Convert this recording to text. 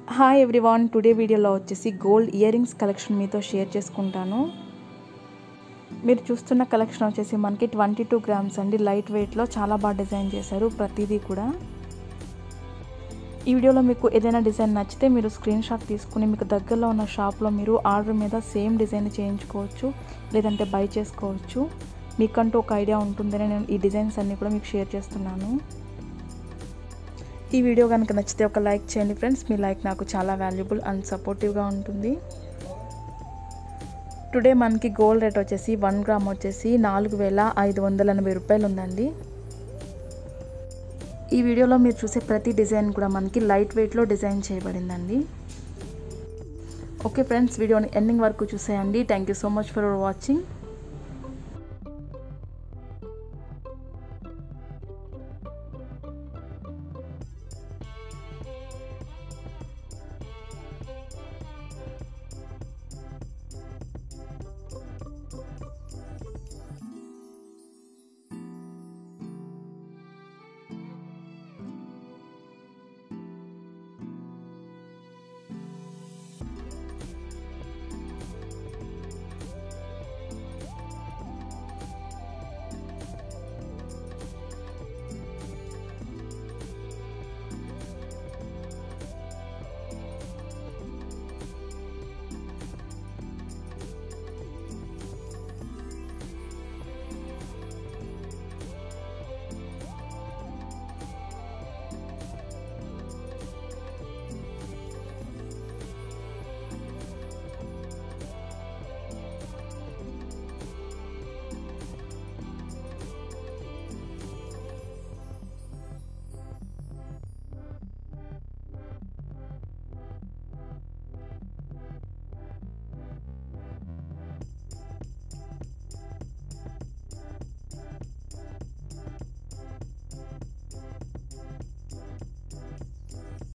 hi everyone today వీడియోలో వచ్చేసి gold earrings collection మీతో షేర్ చేసుకుంటాను మీరు చూస్తున్న కలెక్షన్ వచ్చేసి మనకి ట్వంటీ టూ గ్రామ్స్ అండి లైట్ వెయిట్లో చాలా బాగా డిజైన్ చేశారు ప్రతిదీ కూడా ఈ వీడియోలో మీకు ఏదైనా డిజైన్ నచ్చితే మీరు స్క్రీన్ షాట్ తీసుకుని మీకు దగ్గరలో ఉన్న షాప్లో మీరు ఆర్డర్ మీద సేమ్ డిజైన్ చేయించుకోవచ్చు లేదంటే బై చేసుకోవచ్చు మీకంటూ ఒక ఐడియా ఉంటుందని నేను ఈ డిజైన్స్ అన్నీ కూడా మీకు షేర్ చేస్తున్నాను ఈ వీడియో కనుక నచ్చితే ఒక లైక్ చేయండి ఫ్రెండ్స్ మీ లైక్ నాకు చాలా వాల్యుబుల్ అండ్ సపోర్టివ్గా ఉంటుంది టుడే మనకి గోల్డ్ రేట్ వచ్చేసి వన్ గ్రామ్ వచ్చేసి నాలుగు వేల ఐదు వందల ఎనభై రూపాయలు ఉందండి ఈ వీడియోలో మీరు చూసే ప్రతి డిజైన్ కూడా మనకి లైట్ వెయిట్లో డిజైన్ చేయబడిందండి ఓకే ఫ్రెండ్స్ వీడియోని ఎండింగ్ వరకు చూసేయండి thank you so much for watching